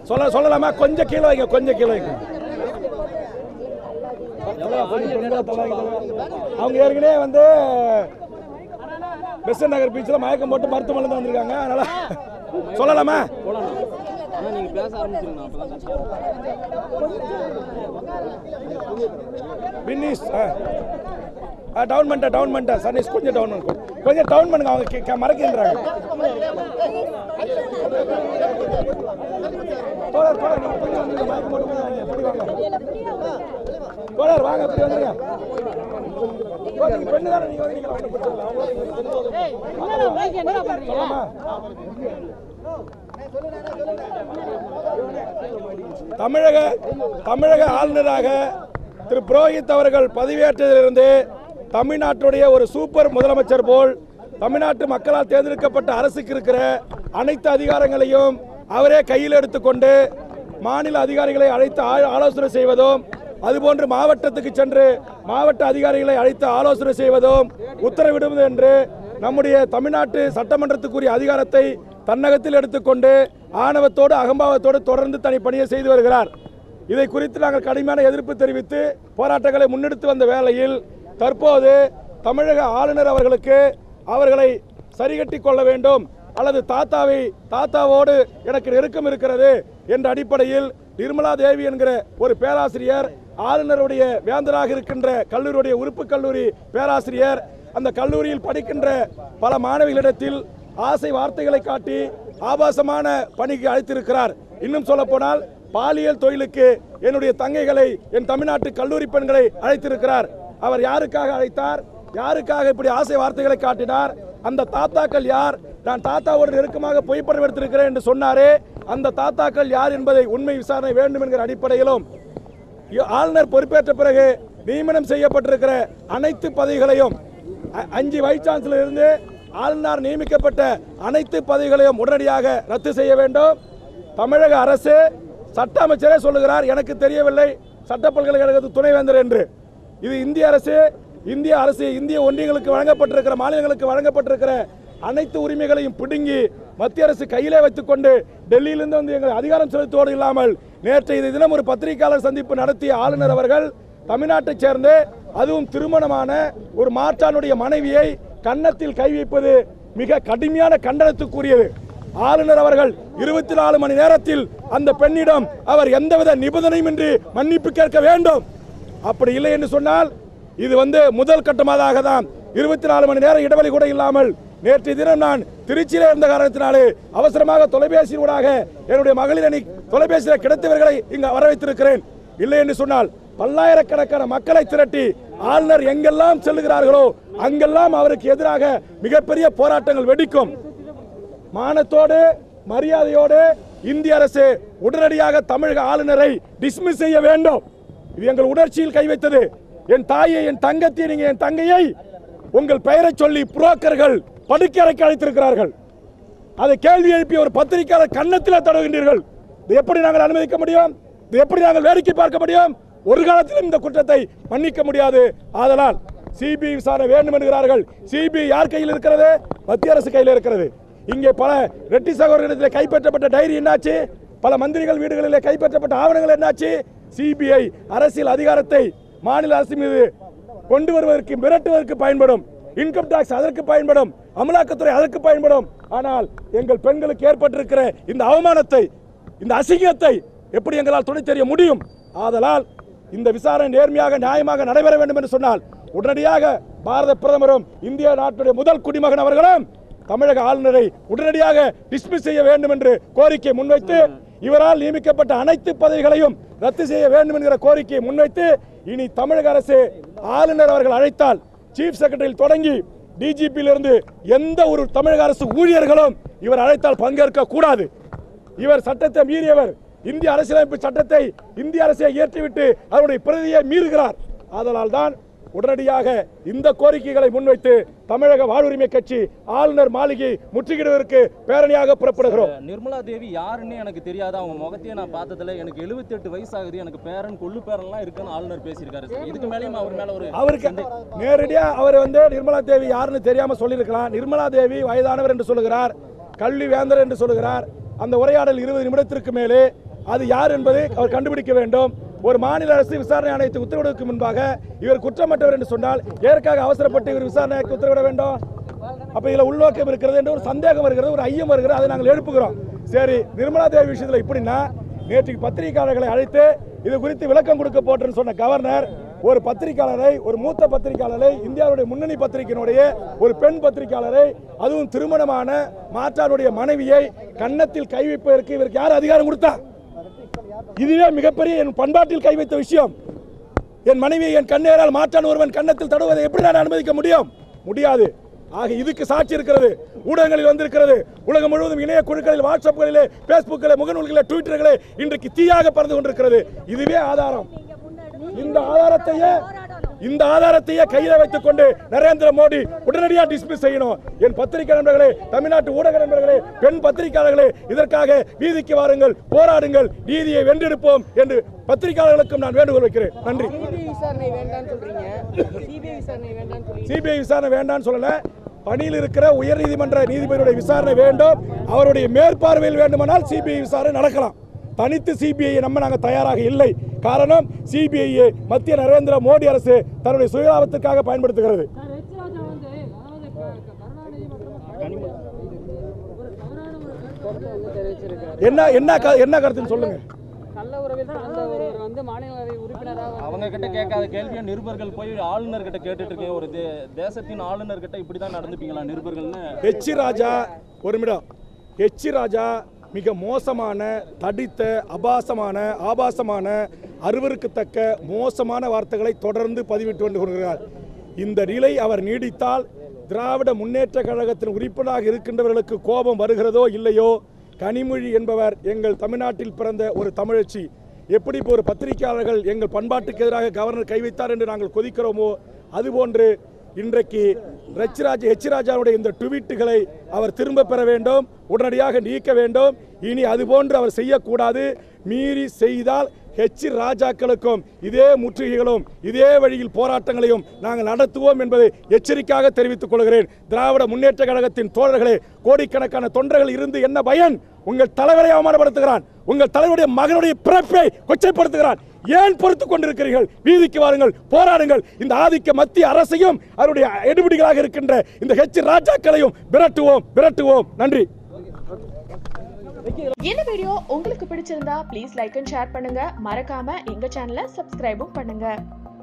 சொல்ல சொல்லலாமா கொஞ்சம் கீழே வைங்க கொஞ்சம் கீழே வைங்க எவ்வளவு கொஞ்சம் பெண்களை தள்ளாதீங்க, தள்ளாதீங்க. அவங்க ஏற்கனவே வந்து பெசன் நகர் பீச்சில் மயக்கம் போட்டு மருத்துவமனை தான் வந்திருக்காங்க அதனால சொல்லலாமா போலாம் ஆனா நீங்க பேச ஆரம்பிச்சிருங்க அப்பதான் பின்னிஸ் ஆ டவுன் பண்ணிட்டேன் டவுன் பண்ணிட்டேன் சர்னீஸ் கொஞ்சம் டவுன் பண்ணுங்க கொஞ்சம் டவுன் பண்ணுங்க அவங்க கே- கே- மறக்கின்றாங்க தோழர் தோழர் நீங்க இப்படி வந்துருங்க மயக்கம் போட்டு கொஞ்சம் வாங்க இப்படி வாங்க தோழர் வாங்க இப்படி வந்துருங்க தோழர், நீங்க பெண்ணு தானே நீங்க வந்து ஒன்றும் பிரச்சனை இல்லை அவங்களுக்கு சொல்லலாமா? தமிழக தமிழக ஆளுநராக திரு புரோஹித் அவர்கள் பதவியேற்றதிலிருந்து தமிழ்நாட்டுடைய ஒரு சூப்பர் முதலமைச்சர் போல் தமிழ்நாட்டு மக்களால் தேர்ந்தெடுக்கப்பட்ட அரசுக்கு இருக்கிற அனைத்து அதிகாரங்களையும் அவரே கையில் எடுத்துக்கொண்டு மாநில அதிகாரிகளை அழைத்து ஆ- ஆலோசனை செய்வதும் அதுபோன்று மாவட்டத்துக்கு சென்று மாவட்ட அதிகாரிகளை அழைத்து ஆலோசனை செய்வதும் உத்தரவிடுவது என்று நம்முடைய தமிழ்நாட்டு சட்டமன்றத்துக்குரிய அதிகாரத்தை தன்னகத்தில் எடுத்துக்கொண்டு ஆணவத்தோடு அகம்பாவத்தோடு தொடர்ந்து தனி பணியை செய்து வருகிறார் இதை குறித்து நாங்கள் கடுமையான எதிர்ப்பு தெரிவித்து போராட்டங்களை முன்னெடுத்து வந்த வேளையில் தற்போது தமிழக ஆளுநர் அவர்களுக்கு அவர்களை சரிகட்டி கொள்ள வேண்டும் அல்லது தாத்தாவை தாத்தாவோடு எனக்கு நெருக்கம் இருக்கிறது என்ற அடிப்படையில் நிர்மலா தேவி என்கிற ஒரு பேராசிரியர் ஆளுநருடைய வேந்தராக இருக்கின்ற கல்லூரியுடைய உறுப்பு கல்லூரி பேராசிரியர் அந்த கல்லூரியில் படிக்கின்ற பல மாணவிகளிடத்தில் ஆசை வார்த்தைகளை காட்டி ஆபாசமான பணிக்கு அழைத்திருக்கிறார் இன்னும் சொல்ல போனால் பாலியல் தொழிலுக்கு என்னுடைய தங்கைகளை என் தமிழ்நாட்டு கல்லூரி பெண்களை அழைத்திருக்கிறார் அவர் யாருக்காக அழைத்தார் யாருக்காக இப்படி ஆசை வார்த்தைகளை காட்டினார் அந்த தாத்தாக்கள் யார் நான் தாத்தாவோடு நெருக்கமாக புகைப்படம் எடுத்திருக்கிறேன் என்று சொன்னாரே அந்த தாத்தாக்கள் யார் என்பதை உண்மை விசாரணை வேண்டும் என்கிற அடிப்படையிலும் இ- ஆளுநர் பொறுப்பேற்ற பிறகு நியமனம் செய்யப்பட்டிருக்கிற அனைத்து பதவிகளையும் அ- அஞ்சு வைஸ் சான்சலர் இருந்து ஆளுநர் நியமிக்கப்பட்ட அனைத்து பதவிகளையும் உடனடியாக ரத்து செய்ய வேண்டும் தமிழக அரசு சட்ட அமைச்சரே சொல்லுகிறார் எனக்கு தெரியவில்லை சட்ட பல்கலைக்கழகத்து துணைவேந்தர் என்று இது இந்திய அரசு இந்திய அரசு இந்திய ஒன்றியங்களுக்கு வழங்கப்பட்டிருக்கிற மாநிலங்களுக்கு வழங்கப்பட்டிருக்கிற அனைத்து உரிமைகளையும் பிடுங்கி மத்திய அரசு கையிலே வைத்துக்கொண்டு டெல்லியிலிருந்து வந்து எங்கள் அதிகாரம் செலுத்துவோடு இல்லாமல் நேற்றைய தினம் ஒரு பத்திரிகையாளர் சந்திப்பு நடத்திய ஆளுநர் அவர்கள் தமிழ்நாட்டைச் சேர்ந்து அதுவும் திருமணமான ஒரு மாற்றானுடைய மனைவியை கன்னத்தில் கை வைப்பது மிக கடுமையான கண்டனத்துக்குரியது ஆளுநர் அவர்கள் இருபத்தி நாலு மணி நேரத்தில் அந்த பெண்ணிடம் அவர் எந்தவித நிபந்தனையுமின்றி மன்னிப்பு கேட்க வேண்டும் அப்படி இல்லை என்று சொன்னால் இது வந்து முதல் கட்டமாக தான் இருபத்தி நாலு மணி நேரம் இடைவெளி கூட இல்லாமல் நேற்று தினம் நான் திருச்சியில இருந்த காரணத்தினாலே அவசரமாக தொலைபேசி ஊடாக என்னுடைய மகளிர் அணி தொலைபேசியில் கிடைத்தவர்களை இங்கு வர வைத்திருக்கிறேன் இல்லை என்று சொன்னால் பல்லாயிரக்கணக்கான மக்களை திரட்டி ஆளுநர் எங்கெல்லாம் செல்லுகிறார்களோ அங்கெல்லாம் அவருக்கு எதிராக மிகப்பெரிய போராட்டங்கள் வெடிக்கும் மானத்தோடு மரியாதையோடு இந்திய அரசு உடனடியாக தமிழக ஆளுநரை டிஸ்மிஸ் செய்ய வேண்டும் இது எங்கள் உணர்ச்சியில் கை வைத்தது என் தாயை என் தங்கத்தை நீங்க என் தங்கையை உங்கள் பெயரை சொல்லி புரோக்கர்கள் படுக்கறைக்கு அழைத்திருக்கிறார்கள் அதை கேள்வி எழுப்பிய ஒரு பத்திரிகையாளர் கன்னத்தில் தடவுகின்றீர்கள் இது எப்படி நாங்கள் அனுமதிக்க முடியும் இது எப்படி நாங்கள் வேடிக்கை பார்க்க முடியும் ஒரு காலத்திலும் இந்த குற்றத்தை மன்னிக்க முடியாது ஆதலால் சிபிஐ விசாரணை வேண்டும் என்கிறார்கள் சிபிஐ யார் கையில் இருக்கிறது மத்திய அரசு கையில் இருக்கிறது இங்கே பல ரெட்டி சகோதரர்களிடத்தில் கைப்பற்றப்பட்ட டைரி என்னாச்சு பல மந்திரிகள் வீடுகளிலே கைப்பற்றப்பட்ட ஆவணங்கள் என்னாச்சு சிபிஐ அரசியல் அதிகாரத்தை மாநில அரசு மீது கொண்டு வருவதற்கு மிரட்டுவதற்கு பயன்படும் இன்கம் டாக்ஸ் அதற்கு பயன்படும் அமலாக்கத்துறை அதற்கு பயன்படும் ஆனால் எங்கள் பெண்களுக்கு ஏற்பட்டிருக்கிற இந்த அவமானத்தை இந்த அசிங்கத்தை எப்படி எங்களால் துணை தெரிய முடியும் ஆதலால் இந்த விசாரணை நேர்மையாக நியாயமாக நடைபெற வேண்டும் என்று சொன்னால் உடனடியாக பாரத பிரதமரும் இந்திய நாட்டுடைய முதல் குடிமகன் அவர்களும் தமிழக ஆளுநரை உடனடியாக டிஸ்மிஸ் செய்ய வேண்டும் என்று கோரிக்கை முன்வைத்து இவரால் நியமிக்கப்பட்ட அனைத்து பதவிகளையும் ரத்து செய்ய வேண்டும் என்கிற கோரிக்கையை முன்வைத்து இனி தமிழக அரசு ஆளுநர் அவர்கள் அழைத்தால் சீஃப் செக்ரட்டரியில் தொடங்கி டிஜிபியிலிருந்து எந்த ஒரு தமிழக அரசு ஊழியர்களும் இவர் அழைத்தால் பங்கேற்க கூடாது இவர் சட்டத்தை மீறியவர் இந்திய அரசியலமைப்பு சட்டத்தை இந்திய அரசை இயற்றிவிட்டு அவருடைய பிரதியை மீறுகிறார் ஆதலால் தான் உடனடியாக இந்த கோரிக்கைகளை முன்வைத்து தமிழக வாழ்வுரிமை கட்சி ஆளுநர் மாளிகை முற்றுகிடுவதற்கு பேரணியாக புறப்படுகிறோம் நிர்மலா தேவி யாருன்னு எனக்கு தெரியாது அவங்க முகத்தையே நான் பார்த்ததுல எனக்கு 78 வயசு ஆகுது எனக்கு பேரன் கொள்ளு பேரன்லாம் இருக்குன்னு ஆளுநர் பேசியிருக்காரு சார் இதுக்கு மேலேயும் அவர் மேல ஒரு அவருக்கு நேரடியா அவர் வந்து நிர்மலா தேவி யாருன்னு தெரியாம சொல்லியிருக்கலாம் நிர்மலா தேவி வயதானவர் என்று சொல்லுகிறார் கல்வி வேந்தர் என்று சொல்லுகிறார் அந்த உரையாடல் இருபது நிமிடத்திற்கு மேலே அது யார் என்பதை அவர் கண்டுபிடிக்க வேண்டும் ஒரு மாநில அரசு விசாரணை ஆணையத்தை உத்தரவிடுவதற்கு முன்பாக இவர் குற்றமற்றவர் என்று சொன்னால் எதற்காக அவசரப்பட்டு இவர் விசாரணைக்கு உத்தரவிட வேண்டும் அப்ப இதுல உள்நோக்கம் இருக்கிறது என்று ஒரு சந்தேகம் வருகிறது ஒரு ஐயம் வருகிறது அதை நாங்கள் எழுப்புகிறோம் சரி நிர்மலா தேவி விஷயத்துல இப்படின்னா நேற்றுக்கு பத்திரிகையாளர்களை அழைத்து இது குறித்து விளக்கம் கொடுக்க போட்டேன்னு சொன்ன கவர்னர் ஒரு பத்திரிகையாளரை ஒரு மூத்த பத்திரிகையாளரை இந்தியாவுடைய முன்னணி பத்திரிகையினுடைய ஒரு பெண் பத்திரிகையாளரை அதுவும் திருமணமான மாற்றாருடைய மனைவியை கன்னத்தில் கை வைப்பதற்கு இவருக்கு யார் அதிகாரம் கொடுத்தா இதுவே மிகப்பெரிய என் பண்பாட்டில் கை வைத்த விஷயம் என் மனைவியை என் கண்ணேரால் மாற்றான் ஒருவன் கன்னத்தில் தடுவதை எப்படி நான் அனுமதிக்க முடியும் முடியாது ஆக இதுக்கு சாட்சி இருக்கிறது ஊடகங்களில் வந்திருக்கிறது உலகம் முழுவதும் இணைய குழுக்களில் வாட்ஸ்அப்களிலே பேஸ்புக்கிலே முகநூல்களிலே ட்விட்டர்களே இன்றைக்கு தீயாக பறந்து கொண்டிருக்கிறது இதுவே ஆதாரம் இந்த ஆதாரத்தையே இந்த ஆதாரத்தையே கையில வைத்துக் கொண்டு நரேந்திர மோடி உடனடியாக டிஸ்மிஸ் செய்யணும் என் பத்திரிகை நண்பர்களே தமிழ்நாட்டு ஊடக நண்பர்களே பெண் பத்திரிகையாளர்களே இதற்காக வீதிக்கு வாருங்கள் போராடுங்கள் நீதியை வென்றெடுப்போம் என்று பத்திரிகையாளர்களுக்கும் நான் வேண்டுகோள் வைக்கிறேன் நன்றி சிபிஐ விசாரணை வேண்டாம்னு சொல்றீங்க சிபிஐ விசாரணை வேண்டாம்னு சொல்லி சிபிஐ விசாரணை வேண்டாம்னு சொல்லல பணியில் இருக்கிற உயர்நீதிமன்ற நீதிபதியுடைய விசாரணை வேண்டும் அவருடைய மேற்பார்வையில் வேண்டுமானால் சிபிஐ விசாரணை நடக்கலாம் தனித்து சிபிஐ நம்ப நாங்கள் தயாராக இல்லை காரணம் சிபிஐ மத்திய நரேந்திர மோடி அரசு தன்னுடைய சுயலாபத்திற்காக பயன்படுத்துகிறது சார் எச் ராஜா வந்து அதாவது க- க- கருணாநிதி மற்றும் ஒரு தவறான ஒரு கருத்து வந்து தெரிவிச்சிருக்காரு என்ன என்ன க- என்ன கருத்துன்னு சொல்லுங்க கள்ள உறவில் பிறந்த ஒருவர் வந்து மாநிலங்களவை உறுப்பினராக அவங்க கிட்ட கேட்காத கேள்வியை நிருபர்கள் போய் ஆளுநர் கிட்ட கேட்டுட்டு இருக்கேன் ஒரு தே- தேசத்தின் ஆளுநர் கிட்ட இப்படி தான் நடந்துப்பீங்களா நிருபர்கள்னு எச் ராஜா ஒரு நிமிடம் எச் ராஜா மிக மோசமான தடித்த அபாசமான ஆபாசமான அருவருக்கத்தக்க மோசமான வார்த்தைகளை தொடர்ந்து பதிவிட்டு வந்து கொண்டிருக்கிறார் இந்த நிலை அவர் நீடித்தால் திராவிட முன்னேற்ற கழகத்தின் உறுப்பினராக இருக்கின்றவர்களுக்கு கோபம் வருகிறதோ இல்லையோ கனிமொழி என்பவர் எங்கள் தமிழ்நாட்டில் பிறந்த ஒரு தமிழச்சி எப்படி இப்போ ஒரு பத்திரிகையாளர்கள் எங்கள் பண்பாட்டுக்கு எதிராக கவர்னர் கை வைத்தார் என்று நாங்கள் கொதிக்கிறோமோ அதுபோன்று இன்றைக்கு ரச்சிராஜ் எச் ராஜாவுடைய இந்த ட்வீட்டுகளை அவர் திரும்ப பெற வேண்டும் உடனடியாக நீக்க வேண்டும் இனி அதுபோன்று அவர் செய்யக்கூடாது மீறி செய்தால் ஹெச் ராஜாக்களுக்கும் இதே முற்றுகைகளும் இதே வழியில் போராட்டங்களையும் நாங்கள் நடத்துவோம் என்பதை எச்சரிக்கையாக தெரிவித்துக் கொள்கிறேன் திராவிட முன்னேற்ற கழகத்தின் தோழர்களே கோடிக்கணக்கான தொண்டர்கள் இருந்து என்ன பயன் உங்கள் தலைவரை அவமானப்படுத்துகிறான் உங்கள் தலைவருடைய மகனுடைய பிறப்பை கொச்சைப்படுத்துகிறான் ஏன் பொறுத்துக் கொண்டிருக்கிறீர்கள் வீதிக்கு வாருங்கள் போராடுங்கள் இந்த ஆதிக்க மத்திய அரசையும் அவருடைய எடுபிடிகளாக இருக்கின்ற இந்த ஹெச் ராஜாக்களையும் விரட்டுவோம் விரட்டுவோம் நன்றி இந்த வீடியோ உங்களுக்கு பிடிச்சிருந்தா ப்ளீஸ் லைக் அண்ட் ஷேர் பண்ணுங்க மறக்காம எங்க சேனலை சப்ஸ்கிரைபும் பண்ணுங்க